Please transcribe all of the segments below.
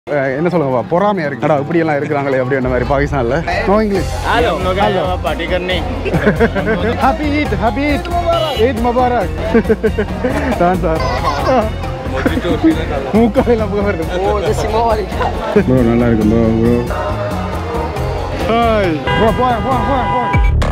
அஹ் என்ன சொல்லுங்க பொறாமையா இருக்கு அடா இப்படி எல்லாம் இருக்கிறாங்களே அப்படின்ற மாதிரி பாகிஸ்தான்ல no English Halo, Halo. party करने ஹாப்பி ஈட் ஹாப்பி ஈட் ஈட் முபாரக் தான் சார் மூக்காயில புக வருது ப்ரோ நல்லா இருக்கு ப்ரோ ப்ரோ ஹாய் ப்ரோ போய் போய் போய் போய்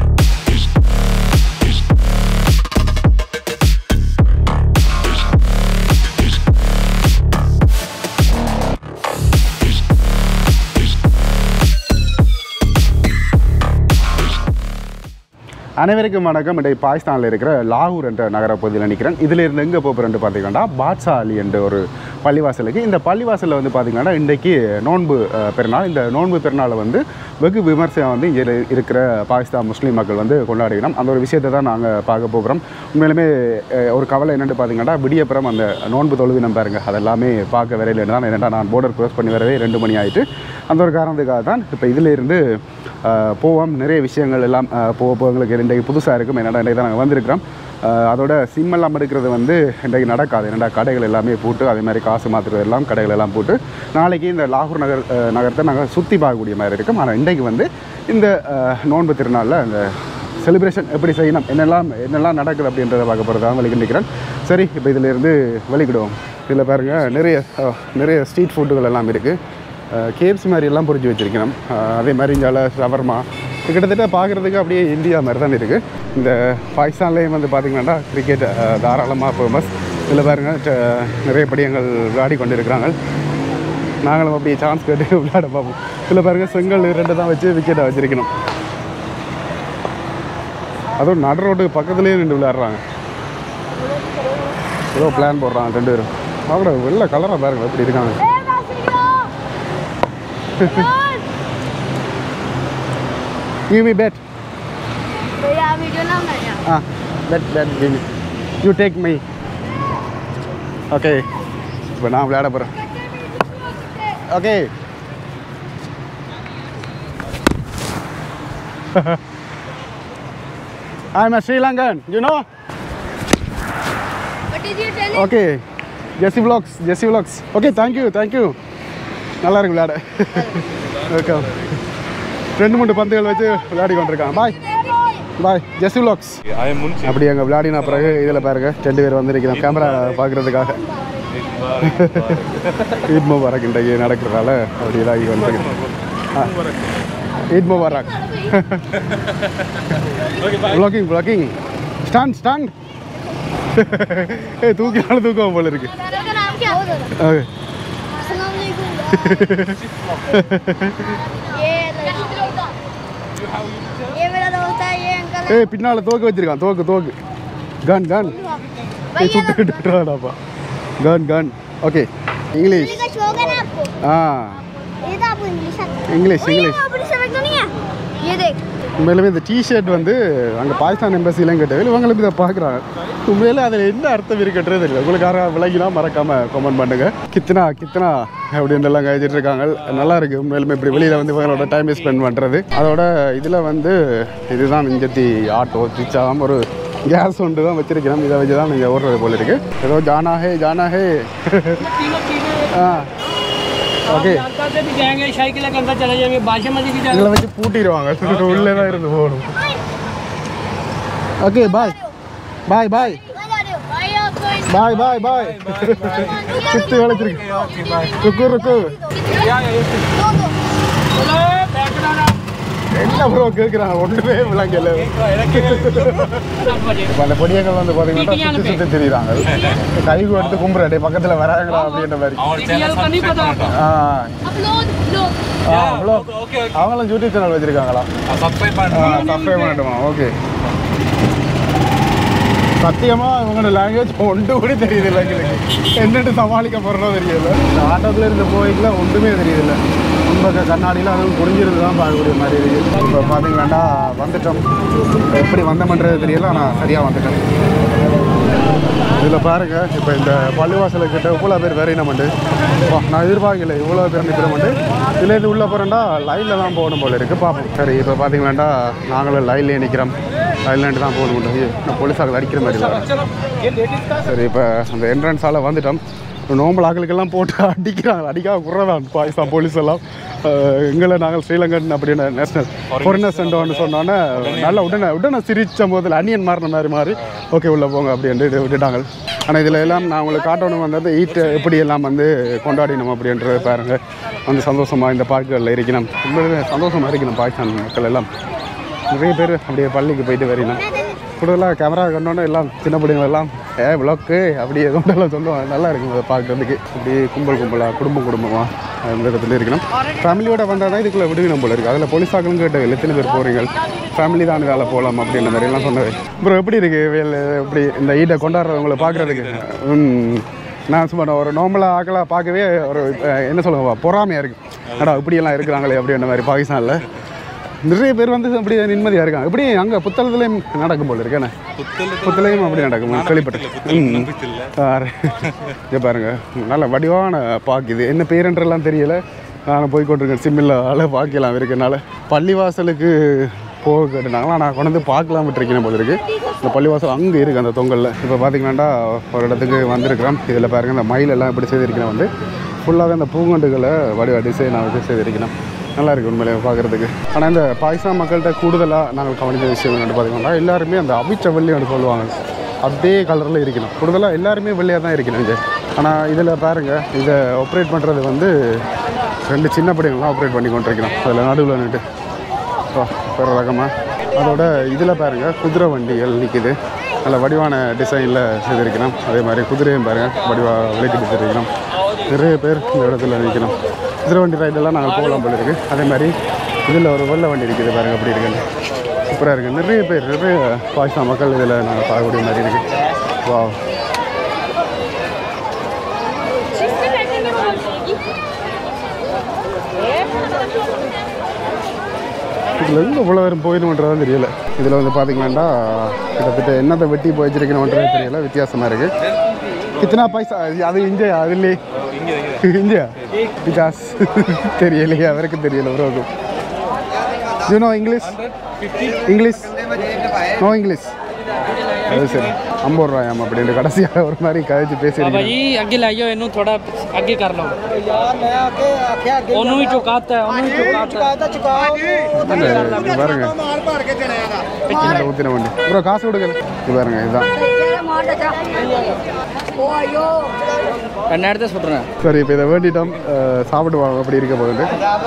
அனைவருக்கும் வணக்கம் இன்றைய பாகிஸ்தானில் இருக்கிற லாகூர் என்ற நகர பகுதியில் நிற்கிறேன் இதில் இருந்து எங்கே போகிறேன்னு பார்த்தீங்கன்னா பாட்ஷா அலி என்ற ஒரு பள்ளிவாசலுக்கு இந்த பள்ளிவாசலில் வந்து பார்த்தீங்கன்னா இன்றைக்கு நோன்பு அஹ், பெருநாள் இந்த நோன்பு பெருநாளை வந்து வெகு விமர்சனம் வந்து இங்கே இரு- இருக்கிற பாகிஸ்தான் முஸ்லீம் மக்கள் வந்து கொண்டாடுகிறோம் அந்த ஒரு விஷயத்தை தான் நாங்கள் பார்க்க போகிறோம் உண்மையிலுமே அஹ், ஒரு கவலை என்னென்னு பார்த்தீங்கன்னா விடியப்புறம் அந்த நோன்பு தொழுவினம் பாருங்க அதெல்லாமே பார்க்க வரையில் தான் என்னடா நான் போர்டர் க்ரோஸ் பண்ணி வரவே ரெண்டு மணி ஆயிட்டு அந்த ஒரு காரணத்துக்காக தான் இப்போ இதில் இருந்து அஹ், போவோம் நிறைய விஷயங்கள் எல்லாம் அஹ், போக போக எங்களுக்கு இன்றைக்கு புதுசாக இருக்கும் என்னடா இன்றைக்கு தான் நாங்கள் வந்திருக்கிறோம் அஹ், அதோட சிம் எல்லாம் எடுக்கிறது வந்து இன்றைக்கு நடக்காது என்னடா கடைகள் எல்லாமே போட்டு அதே மாதிரி காசு மாற்றுறது எல்லாம் கடைகள் எல்லாம் போட்டு நாளைக்கு இந்த லாகூர் நகர் அஹ், நகரத்தை நாங்கள் சுற்றி பார்க்கக்கூடிய மாதிரி இருக்கும் ஆனால் இன்றைக்கு வந்து இந்த அஹ், நோன்பு திருநாளில் அந்த செலிப்ரேஷன் எப்படி செய்யணும் என்னெல்லாம் என்னெல்லாம் நடக்குது அப்படின்றத பார்க்க போகிறதா வெளிக்கு நிற்கிறேன் சரி இப்போ இதில் இருந்து வெளிக்கிடுவோம் இதில் பாருங்கள் நிறைய அஹ், நிறைய ஸ்ட்ரீட் ஃபுட்டுகள் எல்லாம் இருக்குது கேப்ஸ் மாதிரி எல்லாம் பொறிச்சு வச்சிருக்கணும் அஹ் அதே மாதிரி இங்கே ஷவர்மா இது கிட்டத்தட்ட பார்க்குறதுக்கு அப்படியே இந்தியா மாதிரி தான் இருக்குது இந்த பாகிஸ்தான்லேயும் வந்து பார்த்திங்கன்னா கிரிக்கெட் தாராளமாக ஃபேமஸ் இதில் பாருங்கள் ட- நிறைய படியங்கள் விளையாடி கொண்டு இருக்கிறாங்க நாங்களும் அப்படியே சான்ஸ் கேட்டு விளையாட பார்ப்போம் இதில் பாருங்கள் செங்கல் ரெண்டு தான் வச்சு விக்கெட்டை வச்சிருக்கணும் அதுவும் நடு ரோட்டுக்கு பக்கத்துலேயே நின்று விளையாடுறாங்க ஏதோ பிளான் போடுறாங்க ரெண்டு பேரும் அவங்களோட வெள்ளை கலராக பாருங்க எப்படி இருக்காங்க Give me bet. भैया वीडियो ना बनाया Ah, bet, bet, give me. You take me. Okay. இப்போ நான் விளையாட போகிறேன் okay I'm a Sri Lankan, you know? What is your channel? Okay Jessie vlogs Jessie vlogs okay thank you thank you நல்லா இருக்கு விளையாட ஓகே ரெண்டு மூணு பந்துகள் வச்சு விளையாடி கொண்டிருக்காங்க பாய் பாய் ஜெஸ்ஸி vlogs அப்படி அங்கே விளையாடின பிறகு இதில் பாருங்க ரெண்டு பேர் வந்திருக்கிறோம் கேமரா பார்க்குறதுக்காக ஈத் முபாரக் இன்றைக்கு நடக்கிறதால அப்படி இதாகி வந்துருக்கு ஈத் முபாரக் ப்ளாக்கிங் ப்ளாக்கிங் ஸ்டாண்ட் ஸ்டாண்ட் ஏ தூக்கினாலும் தூக்கம் போல இருக்கு चैनल का नाम क्या ஓகே अस्सलाम वालेकुम ये ये मेरा दोस्त है ये अंकल है ஏய் பின்னால் தோக்கு வச்சிருக்கான் தோக்கு தோக்கு கன் கன் ஏய் சுட்டு விட்டுறாடாப்பா கன் கன் ஓகே இங்கிலீஷ் का शौक है ना आपको ஆ ये तो आपको इंग्लिश आता है इंग्लिश, ओए, ये इंग्लिश। अपनी समझ तो नहीं है ये देख உண்மையிலுமே இந்த டிஷர்ட் வந்து அங்கே பாகிஸ்தான் எம்பசிலாம் கேட்டவே இவங்களுக்கு இதை பார்க்குறாங்க உண்மையிலே அதில் என்ன அர்த்தம் இருக்குன்றது தெரியல உங்களுக்கு யாராவது விலகினா மறக்காமல் கமெண்ட் பண்ணுங்க கித்தனா கித்தனா அப்படின்றலாம் கழிச்சிட்டு இருக்காங்க நல்லா இருக்கு உண்மையிலுமே இப்படி வெளியில் வந்து இவங்களோட டைம் ஸ்பெண்ட் பண்ணுறது அதோட இதில் வந்து இதுதான் இஞ்சத்தி ஆட்டோ ரிச்சாம் ஒரு கேஸ் ஒன்று தான் வச்சிருக்கிறோம் இதை வச்சு தான் நீங்கள் ஓடுறது போல இருக்கு ஏதோ ஜானா ஹே ஜானா ஹே ஆ ஓகே से भी जाएंगे शाही किला के अंदर चले जाएंगे बादशाह की இதில் வச்சு பூட்டிடுவாங்க உள்ளே தான் இருந்து போகணும் ஓகே பாய் பாய் பாய் कहाँ जा रहे हो भाई आपको इंग्लिश பாய் பாய் பாய் சுற்றி வளைச்சிருக்கு ருக்கு ருக்கு दो दो என்ன ப்ரோ கேட்குறாங்க ஒன்றுமே விளங்கல இப்போ அந்த பொடியங்கள் வந்து பார்த்தீங்கன்னா சுற்றி சுற்றி தெரியுறாங்க கைகு எடுத்து கும்புறாடே பக்கத்தில் வராங்கடா அப்படின்ற மாதிரி डीएल का नहीं पता ஆ अपलोड लो ஆ அவ்வளோ அவங்களும் யூடியூப் சேனல் வச்சுருக்காங்களா சப்ஸ்கிரைப் பண்ணட்டுமா ஓகே சத்தியமா இவங்களோட லாங்குவேஜ் ஒன்று கூட தெரியுது இல்லை எங்களுக்கு என்னென்னு சமாளிக்க போகிறோம் தெரியல இந்த ஆட்டோத்தில் இருந்து போய்க்குள்ள ஒன்றுமே தெரியல முன்பக்க கண்ணாடியில் அதுவும் புரிஞ்சிருந்து தான் பார்க்கக்கூடிய மாதிரி இருக்குது இப்போ பார்த்தீங்களாண்டா வந்துட்டோம் எப்படி வந்தோம்ன்றது தெரியல ஆனால் சரியாக வந்துட்டோம் இதில் பாருங்க இப்போ இந்த பள்ளிவாசலுக்கு கிட்ட இவ்வளோ பேர் வேற என்ன பண்ணு வா நான் எதிர்பார்க்கல இவ்வளோ பேர் நிற்கிறோம்ட்டு இதுலேருந்து உள்ளே போகிறோம்டா லைனில் தான் போகணும் போல இருக்குது பார்ப்போம் சரி இப்போ பார்த்தீங்களாண்டா நாங்களும் லைன்லேயே நிற்கிறோம் லைன்லேண்டு தான் போகணும் நான் போலீஸாக அடிக்கிற மாதிரி இல்லை சரி இப்போ அந்த என்ட்ரன்ஸால் வந்துட்டோம் நோம்பல் ஆக்களுக்கெல்லாம் போட்டு அடிக்கிறாங்க அடிக்காம குறதான் பாகிஸ்தான் போலீஸ் எல்லாம் அஹ், எங்களை நாங்கள் ஸ்ரீலங்கன் அப்படின்னு நேஷனல் ஃபாரினர்ஸ் ஒன்று சொன்னோன்னே நல்லா உடனே உடனே சிரிச்ச போதில் அன்னியன் மாறின மாதிரி மாறி ஓகே உள்ளே போங்க அப்படின்ட்டு விட்டுட்டாங்க ஆனால் இதில் எல்லாம் நான் உங்களுக்கு காட்டணும் வந்தது ஈட்டை எப்படி எல்லாம் வந்து கொண்டாடினோம் அப்படின்றத பாருங்க வந்து சந்தோஷமாக இந்த பார்க்குகளில் இருக்கணும் ரொம்பவே சந்தோஷமாக இருக்கணும் பாகிஸ்தான் மக்கள் எல்லாம் நிறைய பேர் அப்படியே பள்ளிக்கு போயிட்டு வரணும் கூடுதலாக கேமரா கண்டோன்னே எல்லாம் சின்ன பிள்ளைங்க எல்லாம் ஏ விளக்கு அப்படியே கொண்டெல்லாம் சொல்லுவாங்க நல்லா இருக்கும் அதை பார்க்குறதுக்கு அப்படியே கும்பல் கும்பலாக குடும்பம் குடும்பமாக இந்த இடத்துல இருக்கணும் ஃபேமிலியோட வந்தால் தான் இதுக்குள்ளே விடுவினம் போல இருக்குது அதில் போலீஸாக்களும் கேட்டு எத்தனை பேர் போகிறீங்க ஃபேமிலி தான் இதால் போகலாம் அப்படின்ற மாதிரி எல்லாம் சொன்னது அப்புறம் எப்படி இருக்குது வேலை எப்படி இந்த ஈட்டை கொண்டாடுறவங்களை பார்க்குறதுக்கு ம் நான் சும்மா ஒரு நார்மலாக ஆக்கலாக பார்க்கவே ஒரு அஹ், என்ன சொல்லுங்க பொறாமையாக இருக்குது அடா இப்படியெல்லாம் இருக்கிறாங்களே அப்படின்ற மாதிரி பாகிஸ்தானில் நிறைய பேர் வந்து அப்படியே நிம்மதியாக இருக்காங்க இப்படி அங்கே புத்தளத்துலேயும் நடக்கும் போல இருக்கேண்ணே புத்தளையும் அப்படி நடக்கும் கேள்விப்பட்டேன் இங்கே பாருங்க நல்ல வடிவான பாக்கு இது என்ன பேருன்றெல்லாம் தெரியல நான் போய் கொண்டிருக்கேன் சிம்மில் பாக்கலாம் இருக்கனால பள்ளிவாசலுக்கு போக கேட்டுனாங்களா நான் கொண்டு வந்து பார்க்கலாம் விட்டுருக்கேன் போல இருக்கு இந்த பள்ளிவாசல் அங்கே இருக்குது அந்த தொங்கலில் இப்போ பார்த்தீங்கன்னா ஒரு இடத்துக்கு வந்திருக்கிறோம் இதில் பாருங்கள் இந்த மயில் எல்லாம் எப்படி செய்திருக்கிறேன் வந்து ஃபுல்லாகவே அந்த பூங்கண்டுகளை வடிவ டிசைனாக வச்சு செய்திருக்கணும் நல்லா இருக்கு உண்மையிலே பார்க்குறதுக்கு ஆனால் இந்த பாகிஸ்தான் மக்கள்கிட்ட கூடுதலாக நாங்கள் கவனித்த விஷயம் என்னென்னு பார்த்தீங்கன்னா எல்லாருமே அந்த அவிச்ச வெள்ளி ஒன்று சொல்லுவாங்க அதே கலரில் இருக்கணும் கூடுதலாக எல்லாருமே வெள்ளையாக தான் இருக்கணும் இங்கே ஆனால் இதில் பாருங்கள் இதை ஆப்ரேட் பண்ணுறது வந்து ரெண்டு சின்ன படைகள்லாம் ஆப்ரேட் பண்ணி கொண்டிருக்கணும் அதில் நடுவில் நின்று வேறு ரகமாக அதோட இதில் பாருங்கள் குதிரை வண்டிகள் நிற்கிது நல்ல வடிவான டிசைனில் செய்திருக்கணும் அதே மாதிரி குதிரையும் பாருங்கள் வடிவாக விலைக்கு கொடுத்துருக்கணும் நிறைய பேர் இந்த இடத்துல நிற்கணும் குதிரை வண்டி ரைடெல்லாம் நாங்கள் போகலாம் போல இருக்குது அதே மாதிரி இதில் ஒரு வெள்ளை வண்டி இருக்குது பாருங்கள் அப்படி இருக்குன்னு சூப்பராக இருக்குது நிறைய பேர் நிறைய பாகிஸ்தான் மக்கள் இதில் நாங்கள் பார்க்கக்கூடிய மாதிரி இருக்குது வா இதில் எங்கே இவ்வளோ பேரும் போயிடணுன்றதான் தெரியல இதில் வந்து பார்த்தீங்கன்னா கிட்டத்தட்ட என்னத்தை வெட்டி போய் வச்சிருக்கணுன்றதே தெரியல வித்தியாசமாக இருக்குது கித்தனா பைசா அது இந்தியா அது இல்லையே இந்தியா பிகாஸ் தெரியலையே அவருக்கு தெரியல ப்ரோக்கும் you know English English no English அது சரி ஐம்பது ரூபாயாம் அப்படின்ட்டு கடைசியாக ஒரு மாதிரி கதைச்சு பேசியிருக்கேன் भाई आगे लाइयो इन्हों थोड़ा आगे कर लो ਉਹਨੂੰ ਵੀ ਚੁਕਾਤਾ ਹੈ ਉਹਨੂੰ ਵੀ ਚੁਕਾਤਾ இது பாருங்க கீழே ஊற்றின வண்டி ப்ரோ காசு கொடுங்க இது பாருங்க இதுதான் கண்ணாடி தான் சொல்கிறேன் சரி இப்போ இதை வேண்டிட்டோம் அஹ், சாப்பிடுவாங்க அப்படி இருக்க போகுது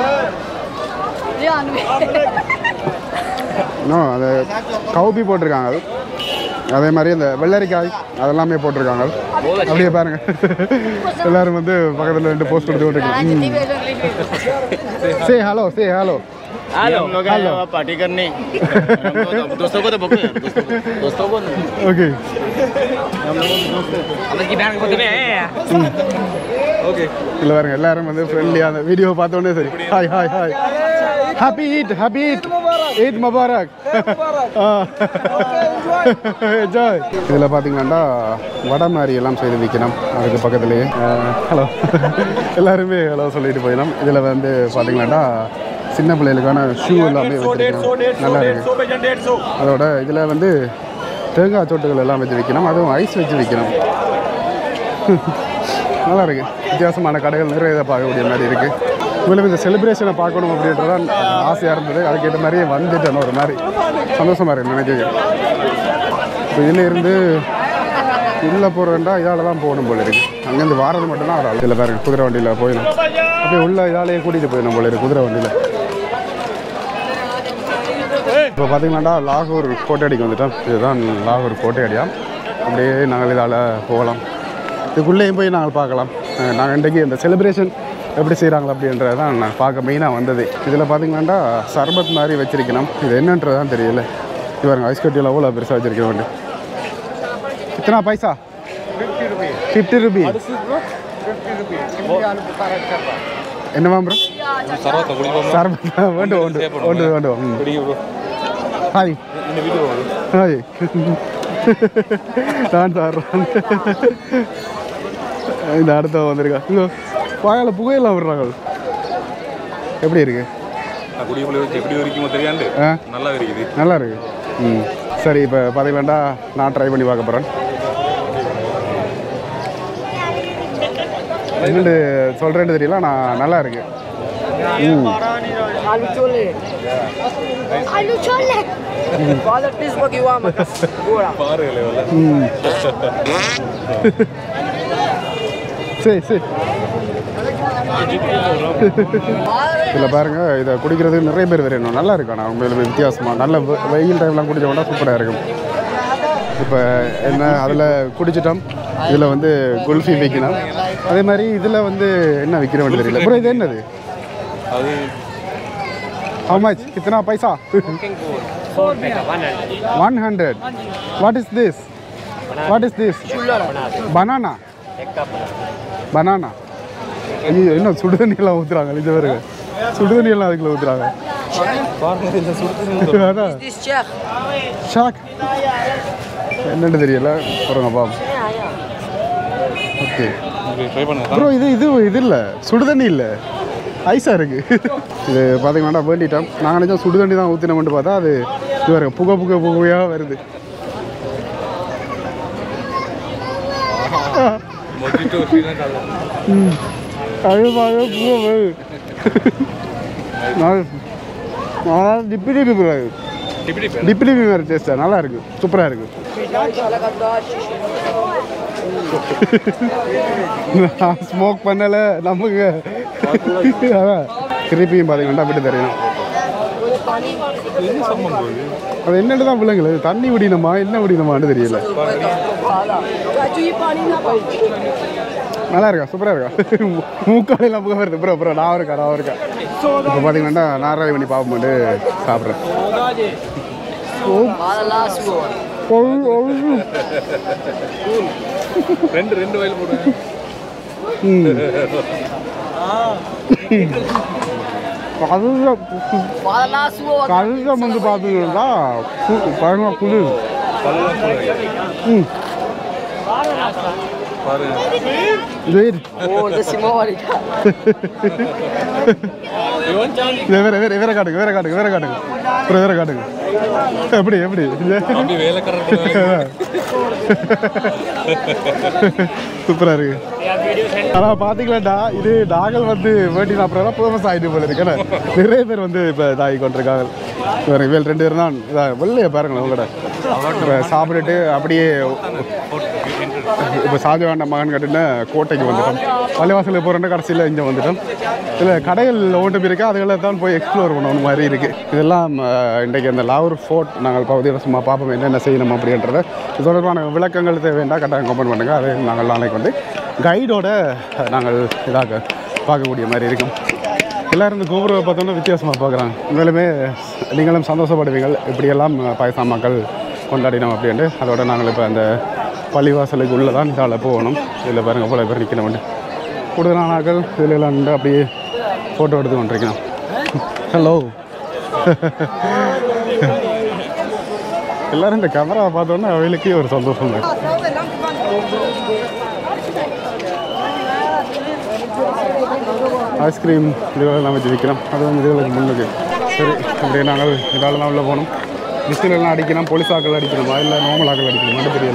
இன்னும் அந்த கவுப்பி போட்டிருக்காங்க அது. அதே மாதிரி அந்த வெள்ளரிக்காய் அதெல்லாமே போட்டிருக்காங்க அப்படியே பாருங்க எல்லாரும் வந்து பக்கத்தில் ரெண்டு போஸ்ட் கொடுத்து விட்டுருக்காங்க சே ஹலோ சே ஹலோ हम लोग आए हैं पार्टी करने हम लोग अब दोस्तों को तो बुक है दोस्तों को दोस्तों को नहीं। ஓகே हम लोग दोस्त की बहन को तो ओके இல்லை பாருங்க எல்லாரும் வந்து ஃப்ரெண்ட்லியாக அந்த வீடியோ பார்த்தோன்னே சரி hi hi hi happy Eid happy Eid Eid Mubarak enjoy இதில் பார்த்தீங்கன்னா வடை மாதிரி எல்லாம் செய்து விற்கணும் அதுக்கு பக்கத்துலேயே ஹலோ எல்லாருமே ஹலோ சொல்லிட்டு போயிடணும் இதில் வந்து பார்த்தீங்கன்னா சின்ன பிள்ளைகளுக்கான ஷூ எல்லாமே வச்சிருக்கணும் நல்லா இருக்கு அதோட இதில் வந்து தேங்காய் சொட்டுகள் எல்லாம் வச்சு விற்கணும் அதுவும் ஐஸ் வச்சு விற்கணும் நல்லா இருக்கு வித்தியாசமான கடைகள் நிறைய இதை பார்க்கக்கூடிய மாதிரி இருக்கு மேலும் இந்த செலிப்ரேஷனை பார்க்கணும் அப்படின்றதான் ஆசையாக இருந்தது அதுக்கேற்ற மாதிரியே வந்துட்டேன் ஒரு மாதிரி சந்தோஷமா இருக்கு நினைக்க இப்போ இதில் இருந்து உள்ளே போகிறேன்டா இதால் தான் போகணும் போல இருக்கு அங்கேருந்து வாரது மட்டும்தான் ஒரு இதில் பாருங்க குதிரை வண்டியில் போயிடும் அப்படியே உள்ள இதாலேயே கூட்டிகிட்டு போயிடணும் போல இருக்கு குதிரை வண்டியில் இப்போ பார்த்தீங்கன்னா லாகூர் கோட்டையடிக்கு வந்துட்டோம் இதுதான் லாகூர் கோட்டையடியா அப்படியே நாங்கள் இதால் போகலாம் இதுக்குள்ளேயும் போய் நாங்கள் பார்க்கலாம் அஹ் நாங்கள் இன்றைக்கி இந்த செலிப்ரேஷன் எப்படி செய்கிறாங்களா அப்படின்றத தான் நான் பார்க்க மெயினாக வந்தது இதில் பார்த்தீங்கன்னா சர்பத் மாதிரி வச்சிருக்கணும் இது என்னன்றது தான் தெரியல இது பாருங்க ஐஸ் கட்டியில் அவ்வளோ பெருசாக வச்சிருக்க வேண்டும் இத்தனா பைசா ஃபிஃப்டி ருபி என்னவா ப்ரோ சர்பத் வேண்டும் உண்டு உண்டு வேண்டும் ம். ஹாய் ஹாய் நான் சாடுறேன் இந்த அடுத்த வந்திருக்கா இங்கே வாயால புகையெல்லாம் விடுறாங்க எப்படி இருக்கு குடியுக்குள்ள வச்சு எப்படி இருக்குமோ தெரியாண்டு ஆ நல்லா இருக்குது நல்லா இருக்கு ம் சரி இப்போ பார்த்தீங்களாண்டா நான் ட்ரை பண்ணி பார்க்க போகிறேன் என்னண்டு சொல்கிறேன்னு தெரியல நான் நல்லா இருக்கு ம் आलू chole Alu chole. father please bagi wa makas gora ம் சரி சரி இதில் பாருங்கள் இதை குடிக்கிறதுக்கு நிறைய பேர் வேணும் நல்லா இருக்கும் ஆனால் உண்மையிலுமே வித்தியாசமாக நல்ல வெ- வெயில் டைம்லாம் குடிச்ச கூட சூப்பராக இருக்கும் இப்போ என்ன அதில் குடிச்சிட்டோம் இதில் வந்து குல்ஃபி விற்கணும் அதே மாதிரி இதில் வந்து என்ன விற்கிற வேண்டிய தெரியல அப்புறம் இது என்னது அது How much? कितना पैसा? One hundred. What is this? What is this? Banana. Banana. ஐயோ என்ன சுடு தண்ணியெல்லாம் ஊற்றுறாங்க இது வருங்க சுடு தண்ணியெல்லாம் அதுக்குள்ள ஊற்றுறாங்க அதான் this chef ஷாக் என்னன்னு தெரியல போகிறோங்க பாப்போம் ஓகே ட்ரை பண்ணுங்க ப்ரோ இது இது இது இல்லை சுடு தண்ணி இல்லை ஐஸாக இருக்கு இது பார்த்தீங்கன்னா வேண்டிட்டோம் நாங்கள் நினச்சோம் சுடு தண்ணி தான் ஊற்றினோம்னு பார்த்தா அது இது வரும் புகை புகை புகையாக வருது மொஜிட்டோ ஸ்ரீலங்காவில் அது பாருங்க புகை வருது நான் நான் டிப்பி டிப்பி கூடாது இப்படி டிப்பி டிப்பி வேறு டேஸ்ட்டாக நல்லா இருக்கு சூப்பராக இருக்கு நான் ஸ்மோக் பண்ணலை நமக்கு அதான் திருப்பியும் பார்த்தீங்கன்னா விட்டு தெரியணும் அது என்னன்னு தான் பிள்ளைங்கள தண்ணி விடினமா என்ன விடினமான்னு தெரியல நல்லா இருக்கா சூப்பராக இருக்கா மூக்காலையெல்லாம் புகை வருது ப்ரோ ப்ரோ நான் இருக்கா நான் இருக்கா இப்போ பார்த்தீங்கன்னா நான் ரெடி பண்ணி பார்ப்போம்ட்டு சாப்பிட்றேன் ரெண்டு ரெண்டு வயல் போடுவேன் அதுதான் கழுதம் வந்து பார்த்தீங்கன்னா கு- பாருங்க குளிர் ம் பாருங்க வெயிட் oh the simorika வேற வேற வேற காட்டுங்க வேற காட்டுங்க வேற காட்டுங்க அப்புறம் வேற காட்டுங்க எப்படி எப்படி அப்படி வேலைக்காரர் சூப்பராக இருக்கு ஆனால் பார்த்தீங்களாடா இது நாங்கள் வந்து வேண்டி அப்புறம் தான் ஃபேமஸ் ஆகிட்டு போல இருக்கேன் நிறைய பேர் வந்து இப்போ இதாகி கொண்டிருக்காங்க வேறு வேல் ரெண்டு பேர் தான் இதாக வெள்ளைய பாருங்களேன் உங்களோட இப்போ சாப்பிட்டுட்டு அப்படியே இப்போ ஷாஜகான் மகன் கட்டின கோட்டைக்கு வந்துட்டோம் பள்ளிவாசலுக்கு போகிறோன்னா கடைசியில் இங்கே வந்துட்டோம் இதில் கடைகள் ஓட்டு இருக்கா அதுகளை தான் போய் எக்ஸ்ப்ளோர் பண்ணணும் மாதிரி இருக்குது இதெல்லாம் அஹ், இன்றைக்கு அந்த லாகூர் ஃபோர்ட் நாங்கள் பகுதியில் சும்மா பார்ப்போம் என்னென்ன செய்யணும் அப்படின்றத இது தொடர்பான விளக்கங்கள் தேவைன்னா கட்டாயம் கமெண்ட் பண்ணுங்கள் அதை நாங்கள் நாளைக்கு வந்து கைடோட நாங்கள் இதாக பார்க்கக்கூடிய மாதிரி இருக்கும் எல்லாரும் இந்த கோபுரம் பார்த்தோம்னா வித்தியாசமாக பார்க்குறாங்க உங்களுமே நீங்களும் சந்தோஷப்படுவீங்க இப்படியெல்லாம் பாயசா மக்கள் கொண்டாடினோம் அப்படின்ட்டு அதோட நாங்கள் இப்போ அந்த பள்ளிவாசலுக்கு உள்ளே தான் இதால் போகணும் இதில் பாருங்கள் போல பேர் நிற்கணும் வந்து கூடுதலான ஆட்கள் இதில் எல்லாம் நின்று அப்படியே ஃபோட்டோ எடுத்து கொண்டிருக்கணும் ஹலோ எல்லாரும் இந்த கேமராவை பார்த்தோன்னா அவளுக்கே ஒரு சந்தோஷம் தான் ஐஸ்கிரீம் இதுகளெல்லாம் வச்சு விற்கிறோம் அது வந்து இதுகளுக்கு முன்னுக்கு சரி அப்படியே நாங்கள் இதாலெல்லாம் உள்ள போகணும் விசிலெல்லாம் அடிக்கணும் போலீஸ் ஆக்கள் அடிக்கணுமா இல்லை நார்மல் ஆக்கள் அடிக்கணுமான்னு தெரியல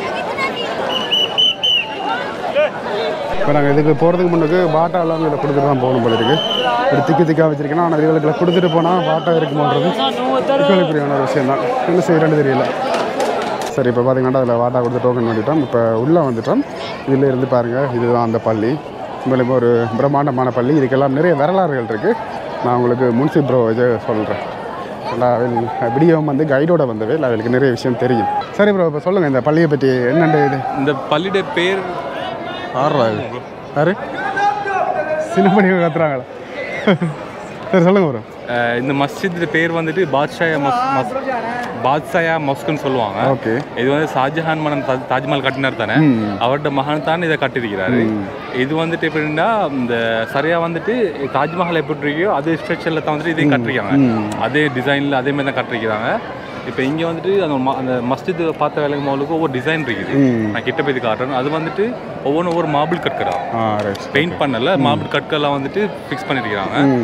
இப்போ நாங்கள் இதுக்கு போகிறதுக்கு முன்னுக்கு பாட்டா எல்லாம் இதில் கொடுத்துட்டு தான் போகணும் போல இருக்கு ஒரு திக்கி திக்காக வச்சிருக்கேன் ஆனால் இதுகளுக்கு கொடுத்துட்டு போனால் பாட்டா இருக்குமான்றது இதுகளுக்குரியான ஒரு விஷயம் தான் என்ன செய்கிறேன்னு தெரியல சரி இப்போ பார்த்தீங்கன்னா அதில் வாட்டா கொடுத்து டோக்கன் பண்ணிட்டோம் இப்போ உள்ளே வந்துட்டோம் இதில் இருந்து பாருங்கள் இதுதான் அந்த பள்ளி உண்மையிலுமே ஒரு பிரம்மாண்டமான பள்ளி இதுக்கெல்லாம் நிறைய வரலாறுகள் இருக்குது நான் உங்களுக்கு முன்சி ப்ரோ இது சொல்கிறேன் விடியம் வந்து கைடோட வந்தவே இல்லை அவளுக்கு நிறைய விஷயம் தெரியும் சரி ப்ரோ இப்போ சொல்லுங்கள் இந்த பள்ளியை பற்றி என்னென்ன இது இந்த பள்ளியோட பேர் ஆறுரூவா இது யாரு சின்னப்படி கத்துறாங்களா சரி சொல்லுங்க ப்ரோ அஹ், இந்த மஸ்ஜித் பேர் வந்துட்டு பாத்ஷாயா மஸ் மஸ் பாத்ஷாயா மஸ்குன்னு சொல்லுவாங்க ஓகே இது வந்து ஷாஜஹான் மன்னன் தாஜ்- தாஜ்மஹால் கட்டினார் தானே அவரோட மகன் தான் இதை கட்டியிருக்கிறாரு இது வந்துட்டு எப்படின்னா இந்த சரியா வந்துட்டு தாஜ்மஹால் எப்படி இருக்கையோ அதே ஸ்ட்ரக்சரில் தான் வந்துட்டு இதையும் கட்டிருக்காங்க அதே டிசைனில் அதே மாதிரி தான் கட்டிருக்கிறாங்க இப்போ இங்கே வந்துட்டு அந்த ம- அந்த மஸ்ஜித் பார்த்த வேலைக்கு மாவுலுக்கு ஒவ்வொரு டிசைன் இருக்குது நான் கிட்ட போய் காட்டுறேன் அது வந்துட்டு ஒவ்வொன்றும் ஒவ்வொரு மார்பிள் கற்கரா ஆ ரைட் பெயிண்ட் பண்ணல மார்பிள் கற்கெல்லாம் வந்துட்டு ஃபிக்ஸ் பண்ணியிருக்கிறாங்க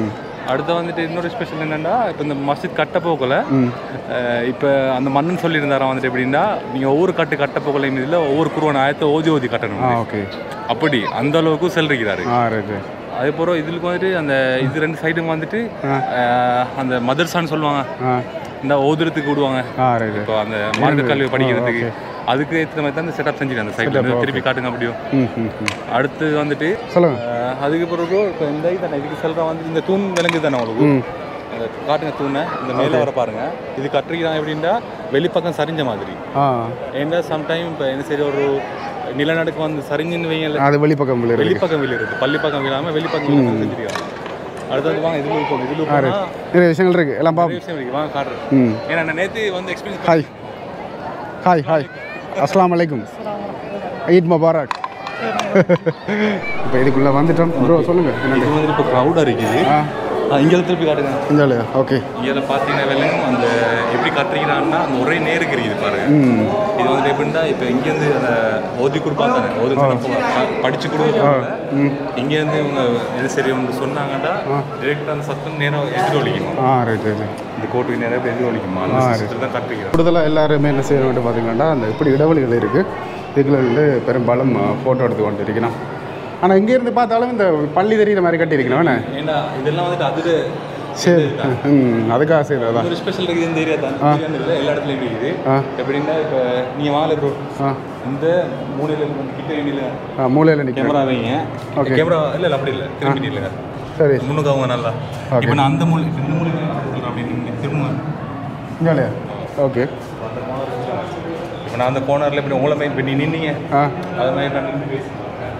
அடுத்து வந்துட்டு இன்னொரு ஸ்பெஷல் என்னன்னா இப்போ இந்த மஸ்ஜித் கட்ட போகல இப்போ அந்த மன்னன் சொல்லியிருந்தாராம் வந்துட்டு எப்படின்னா நீங்கள் ஒவ்வொரு கட்டு கட்ட போகல இதில் ஒவ்வொரு குருவான ஆயத்தை ஓதி ஓதி கட்டணும் ஆ ஓகே அப்படி அந்த அளவுக்கு செல்றிக்கிறாரு ஆ ரைட்டு அதே போல இதுக்கு வந்துட்டு அந்த இது ரெண்டு சைடும் வந்துட்டு அஹ், அந்த மதர்சான்னு சொல்லுவாங்க ஆ இந்த ஓதுறதுக்கு விடுவாங்க ஆ ரைட்டு இப்போ அந்த மார்க்க கல்வி படிக்கிறதுக்கு அதுக்கு ஏற்ற மாதிரி தான் இந்த செட்டப் செஞ்சுருக்கேன் அந்த சைடில் திருப்பி காட்டுங்க அப்படியும் ம் ம் ம் அடுத்து வந்துட்டு சொல்லுங்கள் அஹ், அதுக்கு பிறகு இப்போ இந்த இது இதுக்கு சொல்கிற வந்து இந்த தூண் விலங்கு தானே உங்களுக்கு ம் அந்த காட்டுங்க தூணை இந்த மேலே வர பாருங்க இது கட்டுறீங்க எப்படின்னா வெளிப்பக்கம் சரிஞ்ச மாதிரி ஆ ஏன்னா சம்டைம் இப்போ என்ன சரி ஒரு நிலநடுக்கம் வந்து சரிஞ்சுன்னு வைங்கல அது வெளிப்பக்கம் இருக்கு வெளிப்பக்கம் விழுறது பள்ளிப்பக்கம் விழாம வெளிப்பக்கம் விழாம செஞ்சிருக்காங்க அடுத்தது வாங்க இதுல போகும் இதுல போனா நிறைய விஷயங்கள் இருக்கு எல்லாம் பாப்போம் நிறைய விஷயம் இருக்கு வாங்க காட்டுறேன் ம் ஏன்னா நான் நேத்து வந்து எக்ஸ்பீரியன்ஸ் ஹாய் ஹாய் ஹாய் அஸ்ஸலாமு அலைக்கும் ஈத் முபாரக் இப்போ இதுக்குள்ளே வந்துட்டோம் ப்ரோ சொல்லுங்கள் இது என்னண்டு வந்து இப்போ க்ரௌடாக இருக்குது ஆ இங்கே திருப்பி காட்டுங்க இந்த ஓகே இங்கே பார்த்தீங்கன்னா வெள்ளம் அந்த எப்படி கட்டுறீங்கன்னா அந்த ஒரே நேருக்கு இருக்குது பாருங்க ம் இது வந்து எப்படின்னா இப்போ இங்கேருந்து அந்த ஓதி கொடுப்பாங்க தானே ஓதி படிச்சு கொடுப்பாங்க ம் இங்கேருந்து இவங்க எது சரி ஒன்று சொன்னாங்கன்னா டிரெக்டாக அந்த சத்தம் நேரம் எதிரொலிக்கணும் ஆ ரைட் ரைட் இந்த கோட்டுக்கு நேரம் எப்படி எதிரொலிக்குமா அந்த சிஸ்டத்தில் தான் கட்டுறீங்க கூடுதலாக எல்லாருமே என்ன செய்யணும் பார்த்தீங்கன்னா அந்த இப்படி இடைவெளிகள் இருக்குது இதில் வந்து பெரும்பாலும் ஃபோட்டோ எடுத்து கொண்டு இருக்கணும் ஆனால் இங்கேருந்து பார்த்தாலும் இந்த பள்ளி தெரியுற மாதிரி கட்டியிருக்கணும் என்ன ஏன்னா இதெல்லாம் வந்துட்டு அது சரி ம் அதுக்காக செய்கிறதா ஒரு ஸ்பெஷல் இருக்குது இந்த ஏரியா தான் தெரியாது இல்லை எல்லா இடத்துலையும் இருக்குது ஆ எப்படின்னா இப்போ நீங்கள் வாங்கல ப்ரோ ஆ இந்த மூலையில் வந்து கிட்ட வேண்டியில் ஆ மூலையில் நிற்கிறேன் கேமரா வைங்க Okay. கேமரா இல்லை இல்லை அப்படி இல்லை திரும்பி இல்லைங்க சரி முன்னுக்கு அவங்க நல்லா Okay. இப்போ நான் அந்த மூலை இப்ப இந்த மூலை அப்படி நீங்கள் திரும்ப இங்கேலையா ஓகே இப்போ நான் அந்த கோனரில் இப்படி உங்களை மாதிரி இப்போ நீ நின்னீங்க ஆ அது மாதிரி நான் நின்று பேசுகிறேன்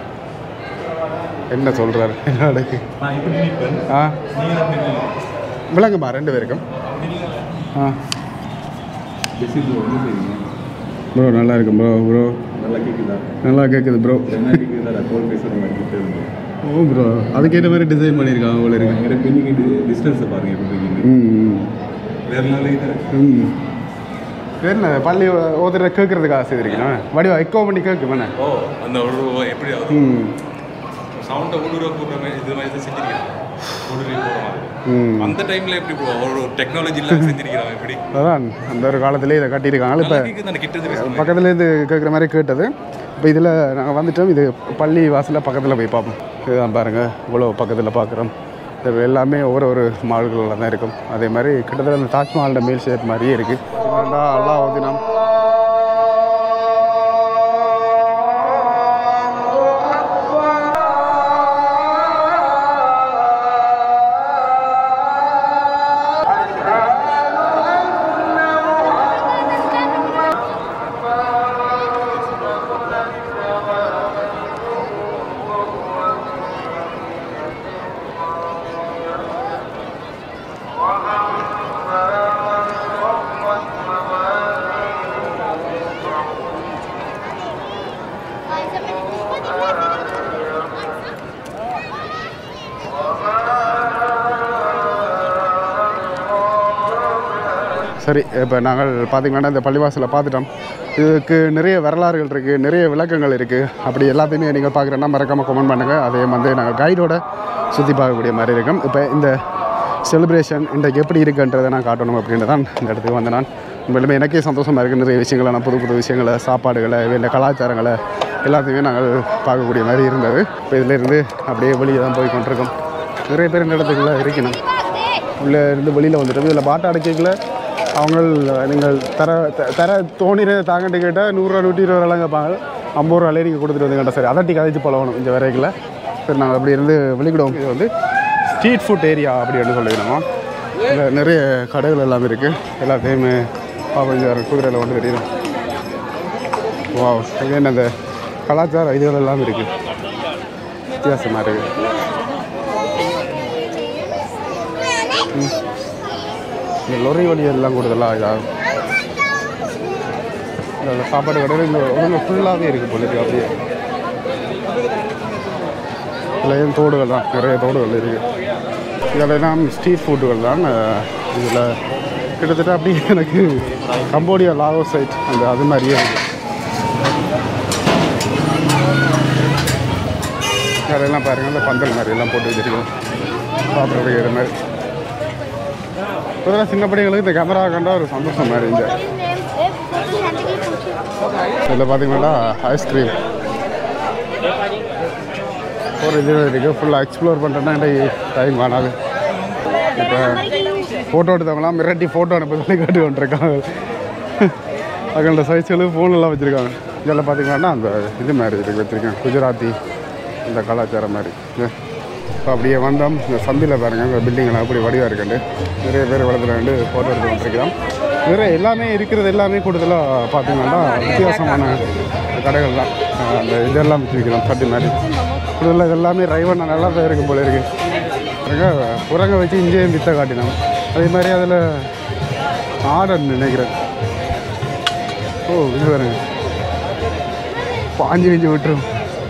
என்ன சொல்கிறாரு என்ன நடக்கு நான் இப்படி நிற்பேன் ஆ நீங்கள் அப்படி நில்லுங்க. விளங்குமா ரெண்டு பேருக்கும் ஆ ப்ரோ நல்லா இருக்கும் ப்ரோ ப்ரோ நல்லா கேட்குதா நல்லா கேட்குது ப்ரோ என்ன கேட்குதா கோல் பேசுகிற மாதிரி கிட்ட இருந்து ஓ ப்ரோ அதுக்கேற்ற மாதிரி டிசைன் பண்ணியிருக்காங்க அவ்வளோ இருக்கு எங்கிட்ட பின்னிக்கிட்டு டிஸ்டன்ஸை பாருங்க எப்படி இருக்குது ம் ம் வேறு நாள் இது ம் வேறு என்ன பள்ளி ஓதுற கேட்கறதுக்காக செய்திருக்கணும் வடிவா எக்கோ பண்ணி கேட்கும் என்ன ஓ அந்த ஒரு எப்படி அது ம் சவுண்டை ஊடுருவ கூடுற மாதிரி இது மாதிரி தான் செஞ்சிருக்கேன் ஊடுருவி போகிற மாதிரி ம் அந்த டைமில் எப்படி bro? ஒரு டெக்னாலஜி இல்லாமல் செஞ்சிருக்கிறான் எப்படி அதான் அந்த ஒரு காலத்திலே இதை கட்டியிருக்காங்க இப்போ நல்லா கேட்குது அந்த கிட்ட இருந்து பேசுகிறேன் பக்கத்துலேருந்து கேட்குற மாதிரி கேட்டது இப்போ இதில் நாங்கள் வந்துட்டோம் இது பள்ளி வாசலில் பக்கத்தில் போய் பார்ப்போம் இதுதான் பாருங்கள் இவ்வளோ பக்கத்தில் பார்க்குறோம் இது எல்லாமே ஒவ்வொரு ஒரு மால்களில் தான் இருக்கும் அதே மாதிரி கிட்டத்தட்ட அந்த தாஜ்மஹாலோட மேல் ஷேப் மாதிரியே இருக்குது அல்லாஹ் தினம் சரி இப்போ நாங்கள் பார்த்தீங்கன்னா இந்த பள்ளிவாசலை பார்த்துட்டோம் இதுக்கு நிறைய வரலாறுகள் இருக்குது நிறைய விளக்கங்கள் இருக்குது அப்படி எல்லாத்தையுமே நீங்கள் பார்க்குறேன்னா மறக்காமல் கமெண்ட் பண்ணுங்கள் அதே வந்து நாங்கள் கைடோட சுற்றி பார்க்கக்கூடிய மாதிரி இருக்கும் இப்போ இந்த செலிப்ரேஷன் இன்றைக்கு எப்படி இருக்குன்றதை நான் காட்டணும் அப்படின்னு தான் இந்த இடத்துக்கு வந்தேன் நான் உண்மையிலுமே எனக்கே சந்தோஷமாக இருக்குது நிறைய விஷயங்களை நான் புது புது விஷயங்களை சாப்பாடுகளை இல்லை கலாச்சாரங்களை எல்லாத்தையுமே நாங்கள் பார்க்கக்கூடிய மாதிரி இருந்தது இப்போ இதிலேருந்து அப்படியே வெளியே தான் போய் கொண்டிருக்கோம் நிறைய பேர் இந்த இடத்துக்குள்ளே இருக்கணும் உள்ளே இருந்து வெளியில் வந்துட்டோம் இதில் பாட்டை அடைக்கல அவங்க நீங்கள் தர த- தர தோணிற தாங்கட்டு கேட்டால் நூறுரூவா நூற்றி இருபது ரூபாலாம் கேட்பாங்க ஐம்பது ரூபாலே நீங்கள் கொடுத்துட்டு வந்து கேட்டால் சரி அதட்டி கதைச்சு பழகணும் இந்த வரைக்கில் சரி நாங்கள் அப்படி இருந்து வெளிக்கிடுவோம் இது வந்து ஸ்ட்ரீட் ஃபுட் ஏரியா அப்படின்னு சொல்லிடுவோம் இதில் நிறைய கடைகள் எல்லாம் இருக்குது எல்லாத்தையுமே பார்ப்போம் இங்கே குதிரையில் கொண்டு தெரியும் வா இது என்ன இந்த கலாச்சார இதுகள் எல்லாம் இருக்குது வித்தியாசமாக இருக்குது இந்த லொரி வழி எல்லாம் கூடுதலாக இதாகும் இந்த சாப்பாடு கடையில் இங்கே ஒழுங்கு ஃபுல்லாகவே இருக்குது போல இருக்கு அப்படியே இதுலேயும் தோடுகள் தான் நிறைய தோடுகள் இருக்குது இதெல்லாம் ஸ்ட்ரீட் ஃபுட்டுகள் தான் இதில் கிட்டத்தட்ட அப்படியே எனக்கு கம்போடியா லாகோஸ் சைட் அந்த அது மாதிரியே இருக்குது அதெல்லாம் பாருங்கள் அந்த பந்தல் மாதிரி எல்லாம் போட்டு வச்சிருக்கோம் சாப்பிட்றதுக்கு இது மாதிரி இப்போதான் சின்ன பிள்ளைங்களுக்கு இந்த கேமரா கண்டா ஒரு சந்தோஷம் மாதிரி இந்த இதில் பார்த்தீங்கன்னா ஐஸ்கிரீம் ஒரு இது இருக்குது ஃபுல்லாக எக்ஸ்ப்ளோர் பண்ணுறேன்னா இன்றைக்கு டைம் காணாது இப்போ ஃபோட்டோ எடுத்தவங்களாம் மிரட்டி ஃபோட்டோ அனுப்ப சொல்லி கேட்டு கொண்டிருக்காங்க அவங்களோட சைஸ்களும் ஃபோன்லாம் வச்சுருக்காங்க இதெல்லாம் பார்த்தீங்கன்னா அந்த இது மாதிரி இருக்கு வச்சுருக்கேன் குஜராத்தி இந்த கலாச்சாரம் மாதிரி இப்போ அப்படியே வந்தோம் இந்த சந்தியில் பாருங்கள் இந்த பில்டிங்கெல்லாம் அப்படி வடிவாக இருக்குண்டு நிறைய பேர் வளர்த்துல ரெண்டு ஃபோட்டோ எடுத்து கொண்டிருக்கிறோம் வேறு எல்லாமே இருக்கிறது எல்லாமே கூடுதலாக பார்த்தீங்கன்னா வித்தியாசமான கடைகள் தான் அஹ் அந்த இதெல்லாம் வச்சுருக்கிறோம் சட்டி மாதிரி கூடுதலாக இது எல்லாமே ரைவன் நல்லா தான் இருக்கும் போல இருக்குது பாருங்க குரங்க வச்சு இங்கேயும் வித்த காட்டினோம் அதே மாதிரி அதில் ஆர்டர் நினைக்கிறேன் ஓ இது பாருங்க பாஞ்சு விஞ்சு விட்டுரும்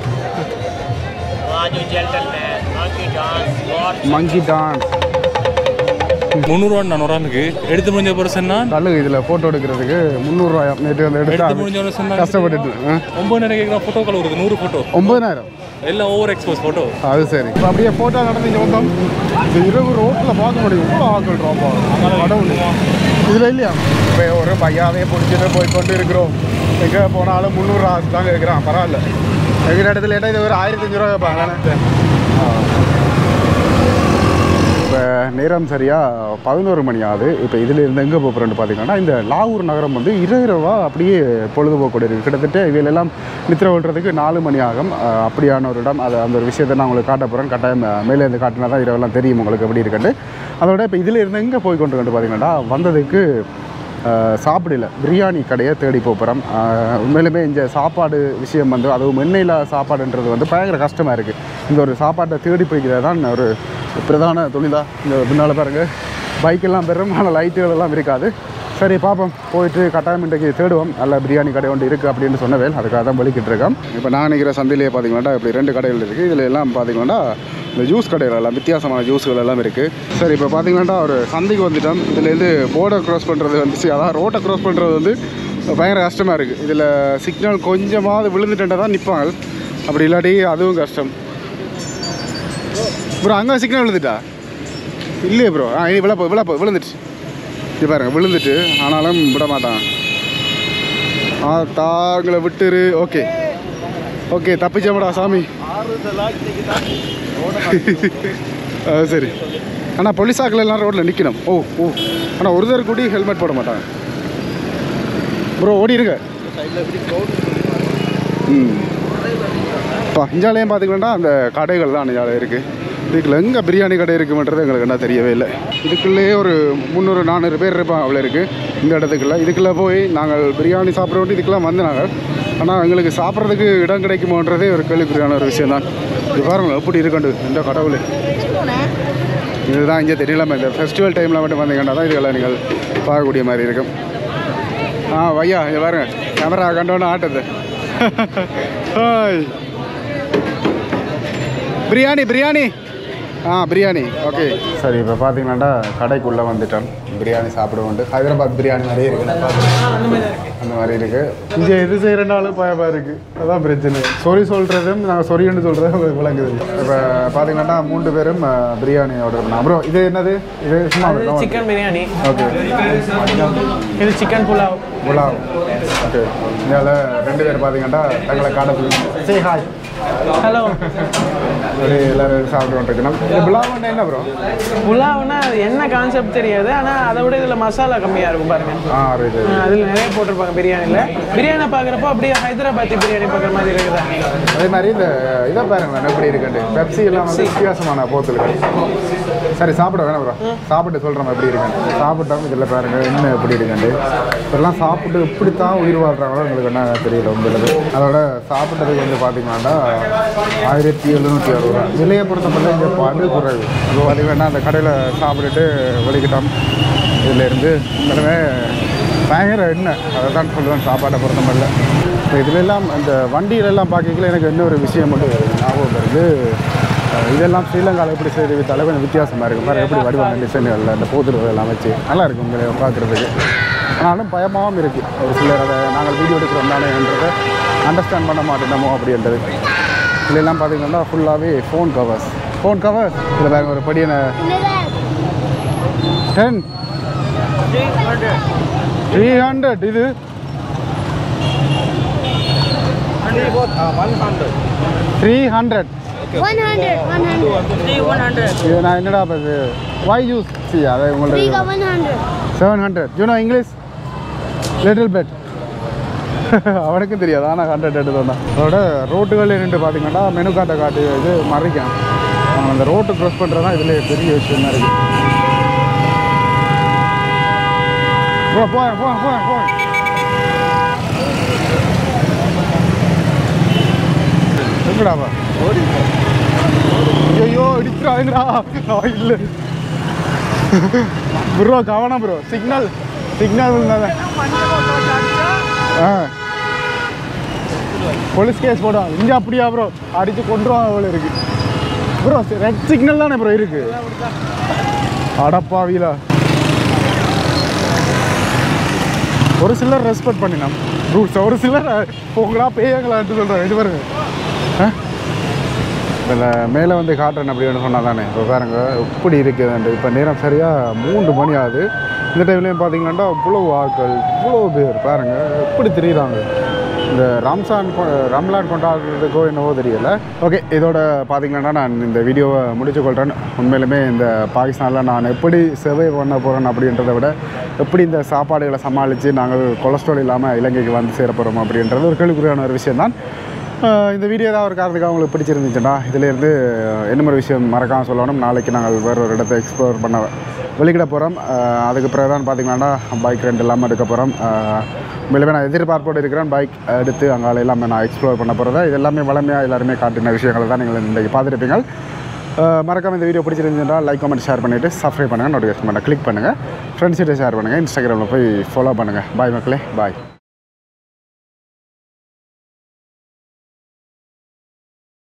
மங்கி டான்ஸ் முந்நூறுவா ஒரு ஆளுக்கு எடுத்து முடிஞ்ச பர்சன்னா கல்லு இதில் ஃபோட்டோ எடுக்கிறதுக்கு முந்நூறுரூவாயா நேற்று வந்து எடுத்து எடுத்து அது முடிஞ்ச ஒரு சொன்னா கஷ்டப்பட்டுட்டு ஆ? ஒன்பது நேரம் கேட்குற ஃபோட்டோக்கள் வருது நூறு ஃபோட்டோ ஒம்பதாயிரம் எல்லாம் ஓவர் எக்ஸ்போஸ் ஃபோட்டோ அது சரி இப்போ அப்படியே ஃபோட்டோ நடந்து இங்கே வந்தோம் இந்த இரவு ரோட்டில் பார்க்க முடியும் இவ்வளோ ஆக்கள் ரோப்பா கடவுள் இதில் இல்லையா இப்போ ஒரு பையாவே பிடிச்சிட்டு போய் கொண்டு இருக்கிறோம் எங்கே போனாலும் முந்நூறுரூவா தாங்க இருக்கிறான் பரவாயில்ல எங்கிட்ட இடத்துல ஏட்டா இது ஒரு ஆயிரத்தி அஞ்சு ரூபா கேட்பாங்க இப்போ நேரம் சரியாக பதினோரு மணி ஆகுது இப்போ இதில் இருந்து எங்கே போகிறோன்னு பார்த்தீங்கன்னா இந்த லாகூர் நகரம் வந்து இரவா அப்படியே பொழுதுபோக்கு இருக்குது கிட்டத்தட்ட இவையிலெல்லாம் நித்திர விடுறதுக்கு நாலு மணி ஆகும் அஹ் அப்படியான ஒரு இடம் அது அந்த ஒரு விஷயத்தை நான் உங்களுக்கு காட்ட போகிறேன் கட்டாயம் அஹ் மேலே இருந்து காட்டினா தான் இரவெல்லாம் தெரியும் உங்களுக்கு எப்படி இருக்குன்னு அதோட இப்போ இதில் இருந்து எங்கே போய் கொண்டு வந்து பார்த்தீங்கன்னா வந்ததுக்கு அஹ் சாப்பிடல பிரியாணி கடையை தேடி போகிறோம் உண்மையிலுமே இந்த சாப்பாடு விஷயம் வந்து அதுவும் எண்ணெயில் சாப்பாடுன்றது வந்து பயங்கர கஷ்டமாக இருக்குது இந்த ஒரு சாப்பாட்டை தேடி போய்க்கிறது தான் ஒரு பிரதான தொழிலாக இந்த பின்னால் பாருங்கள் பைக்கெல்லாம் பெரும்பாலும் லைட்டுகள் எல்லாம் இருக்காது சரி பார்ப்போம் போயிட்டு கட்டாயம் இன்றைக்கு தேடுவோம் நல்ல பிரியாணி கடை ஒன்று இருக்குது அப்படின்னு சொன்னவேல் அதுக்காக தான் வலிக்கிட்டு இருக்கோம் இப்போ நான் நினைக்கிற சந்தையிலேயே பார்த்தீங்கன்னா இப்படி ரெண்டு கடைகள் இருக்குது இதில் எல்லாம் பார்த்தீங்கன்னா இந்த ஜூஸ் கடைகள் எல்லாம் வித்தியாசமான ஜூஸ்கள் எல்லாம் இருக்குது சரி இப்போ பார்த்தீங்கன்னா ஒரு சந்தைக்கு வந்துட்டோம் இதுலேருந்து போர்டை க்ராஸ் பண்ணுறது வந்துச்சு அதாவது ரோட்டை க்ராஸ் பண்ணுறது வந்து பயங்கர கஷ்டமாக இருக்குது இதில் சிக்னல் கொஞ்சமாவது விழுந்துட்டா தான் நிற்பாங்க அப்படி இல்லாட்டி அதுவும் கஷ்டம் ப்ரோ அங்கே சிக்னல் விழுந்துட்டா இல்லையே ப்ரோ ஆ இது விழப்போ விழப்போ விழுந்துட்டு இது பாருங்க விழுந்துட்டு ஆனாலும் விட மாட்டான் ஆ தாங்களை விட்டுரு ஓகே ஓகே தப்பிச்சோம்டா சாமி ஆ, சரி ஆனால் போலீஸ் ஆக்கள் எல்லாம் ரோட்டில் நிற்கணும் ஓ ஓ ஆனால் ஒருத்தர் கூடி ஹெல்மெட் போட மாட்டாங்க ப்ரோ ஓடி இருங்க ம் இப்போ இஞ்சாலையும் பார்த்திங்கன்னா அந்த கடைகள் தான் இஞ்சாலை இருக்குது இதுக்குள்ள எங்கே பிரியாணி கடை இருக்குமென்றது எங்களுக்கு என்ன தெரியவே இல்லை இதுக்குள்ளேயே ஒரு முந்நூறு நானூறு பேர் இருப்பாங்க அவ்வளோ இருக்குது இந்த இடத்துக்குள்ள இதுக்குள்ளே போய் நாங்கள் பிரியாணி சாப்பிட வேண்டி இதுக்கெல்லாம் வந்து நாங்கள் ஆனால் எங்களுக்கு சாப்பிட்றதுக்கு இடம் கிடைக்குமோன்றதே ஒரு கேள்விக்குறியான ஒரு விஷயம் தான் இது பாருங்கள் எப்படி இருக்கண்டு இந்த கடவுள் இதுதான் இங்கே தெரியலாமல் இந்த ஃபெஸ்டிவல் டைமில் மட்டும் வந்தீங்கன்னா தான் இதுகளை நீங்கள் பார்க்கக்கூடிய மாதிரி இருக்கும் ஆ வையா இங்கே பாருங்க கேமரா கண்டோன்னு ஆட்டுது ஹாய் பிரியாணி பிரியாணி ஆ பிரியாணி ஓகே சரி இப்போ பார்த்தீங்கன்னா கடைக்குள்ளே வந்துட்டோம் பிரியாணி சாப்பிடுவோண்டு ஹைதராபாத் பிரியாணி மாதிரியே இருக்கு அந்த மாதிரி இருக்கு இங்கே எது செய்கிறனாலும் பயமாக இருக்கு அதான் பிரச்சனை சொறி சொல்கிறதும் நாங்கள் சொரின்னு சொல்கிறதும் விளங்குது இப்போ பார்த்தீங்கன்னா மூன்று பேரும் அஹ், பிரியாணி ஆர்டர் பண்ணோம் அப்புறம் இது என்னது இது சும்மா சிக்கன் பிரியாணி ஓகே இது சிக்கன் புலாவ் புலாவ் ஓகே இதில் ரெண்டு பேர் பார்த்தீங்கன்னா தங்களை காட்ட சொல்லி சே ஹாய் ஹலோ சரி எல்லாரும் சாப்பிட்டு வந்துருக்கணும் இந்த புலாவ் என்ன ப்ரோ புலாவ்னா அது என்ன கான்செப்ட் தெரியாது ஆனால் அதை விட இதில் மசாலா கம்மியாக இருக்கும் பாருங்க ஆ ரைட்டு அதில் நிறைய போட்டிருப்பாங்க பிரியாணியில் பிரியாணி பார்க்குறப்போ அப்படியே ஹைதராபாத்தி பிரியாணி பார்க்குற மாதிரி இருக்குதா அதே மாதிரி இந்த இதை பாருங்க எப்படி இருக்குண்டு பெப்சி எல்லாம் வந்து வித்தியாசமான போத்தல்கள் சரி சாப்பிட வேணாம் ப்ரோ சாப்பிட்டு சொல்கிறோம் எப்படி இருக்குன்னு சாப்பிட்டோம் இதில் பாருங்க என்ன எப்படி இருக்குண்டு இதெல்லாம் சாப்பிட்டு எப்படி தான் உயிர் வாழ்கிறாங்களோ எங்களுக்கு என்ன தெரியல உங்களுக்கு அதோட சாப்பிட்டதுக்கு வந்து பார்த்தீங்கன்னா ஆயிரத்தி எழுநூற்றி அறுபது ரூபா விலையை பொறுத்தப்பட்ட இங்கே படு குறைவு இப்போ பார்த்தீங்கன்னா அந்த கடையில் சாப்பிட்டுட்டு வெளிக்கிட்டோம் இதிலேருந்து உடனே பயங்கர எண்ணெய் அதை தான் சொல்லுவேன் சாப்பாட்டை பொறுத்த மாதிரில இப்போ இதுலெல்லாம் இந்த வண்டியிலெல்லாம் பார்க்கல எனக்கு இன்னொரு விஷயம் மட்டும் ஞாபகம் வருது அஹ் இதெல்லாம் ஸ்ரீலங்காவில் எப்படி செய்து வித்தாலும் கொஞ்சம் வித்தியாசமாக இருக்கும் பாரு எப்படி வடிவாங்க டிசைன்களில் இந்த போதுகள் எல்லாம் வச்சு நல்லா இருக்கும் உங்களை பார்க்குறதுக்கு ஆனாலும் பயமாகவும் இருக்குது ஒரு சிலர் அதை நாங்கள் வீடியோ எடுக்கிறோம் தானேன்றதை அண்டர்ஸ்டாண்ட் பண்ண மாட்டோமோ அப்படின்றது இதெல்லாம் பார்த்தீங்கன்னா ஃபுல்லாகவே ஃபோன் கவர்ஸ் ஃபோன் கவர் இதில் பாருங்க ஒரு படியான டென் த்ரீ ஹண்ட்ரட் இது த்ரீ ஹண்ட்ரட் 100, 100. இது நான் என்னடா இது வாய் ஜூஸ் சி அதை Three உங்கள்ட்ட got 100. Seven hundred you know English little bit அவனுக்கும் தெரியாது ஆனால் ஹண்ட்ரட் எடுத்தோம்னா அதோட ரோட்டுகள் நின்று பார்த்தீங்கன்னா மெனு காட்டை காட்டி இது மறைக்கும் அவன் அந்த ரோட்டு க்ராஸ் பண்ணுறது தான் இதில் பெரிய விஷயமா இருக்கு போ போ போ போ போ எங்கடாப்பா ஐயோ இடிச்சிடாங்கடா இல்லை ப்ரோ கவனம் ப்ரோ சிக்னல் சிக்னல் இருந்தாதான் ஆ போலீஸ் கேஸ் போடும் இங்கே அப்படியா ப்ரோ அடித்து கொண்டுருவாங்க அவ்வளோ இருக்கு ப்ரோ ரெட் சிக்னல் தானே ப்ரோ இருக்கு அடப்பாவிலா ஒரு சிலர் ரெஸ்பெக்ட் பண்ணினோம் ரூல்ஸ் ஒரு சிலர் உங்களா பேயங்களான்ட்டு சொல்கிறேன் இது பாருங்க ஆ இதில் மேலே வந்து காட்டுறேன் அப்படின்னு சொன்னால் தானே இப்போ பாருங்க எப்படி இருக்குதுன்ட்டு இப்போ நேரம் சரியாக மூன்று மணி ஆகுது இந்த டைம்லேயும் பார்த்தீங்கன்னா இவ்வளோ ஆட்கள் இவ்வளோ பேர் பாருங்க எப்படி தெரியுறாங்க இந்த ரம்சான் கொ- ரம்லான் கொண்டாடுறதுக்கோ என்னவோ தெரியல ஓகே இதோட பார்த்தீங்கன்னா நான் இந்த வீடியோவை முடிச்சு கொள்கிறேன் உண்மையிலுமே இந்த பாகிஸ்தானில் நான் எப்படி சேவை பண்ண போகிறேன் அப்படின்றத விட எப்படி இந்த சாப்பாடுகளை சமாளித்து நாங்கள் கொலஸ்ட்ரால் இல்லாமல் இலங்கைக்கு வந்து சேர போகிறோம் அப்படின்றது ஒரு கேள்விக்குறியான ஒரு விஷயம்தான் ஆஹ் இந்த வீடியோ ஏதாவது ஒரு காரணத்துக்காக உங்களுக்கு பிடிச்சிருந்துச்சுன்னா இதிலேருந்து என்ன மாதிரி விஷயம் மறக்காமல் சொல்லணும் நாளைக்கு நாங்கள் வேறு ஒரு இடத்த எக்ஸ்ப்ளோர் பண்ண வெளிக்கிட போகிறோம் அதுக்கு பிறகு தான் பார்த்தீங்கன்னா பைக் ரெண்ட் எல்லாமே எடுக்க போகிறோம் மேலுமே நான் எதிர்பார்ப்போடு இருக்கிறேன் பைக் எடுத்து அங்கால எல்லாமே நான் எக்ஸ்ப்ளோர் பண்ண போகிறதா இது எல்லாமே வளமையாக எல்லாருமே காட்டின விஷயங்களை தான் நீங்கள் இன்றைக்கி பார்த்துருப்பீங்க ஆஹ் மறக்காம இந்த வீடியோ பிடிச்சிருந்துச்சுன்னா லைக் கமெண்ட் ஷேர் பண்ணிவிட்டு சப்ஸ்கிரைப் பண்ணுங்கள் நோட்டிஃபிகேஷன் பண்ண கிளிக் பண்ணுங்கள் ஃப்ரெண்ட்ஸ்கிட்ட ஷேர் பண்ணுங்கள் இன்ஸ்டாகிராமில் போய் ஃபாலோ பண்ணுங்கள் பாய் மக்களே பாய்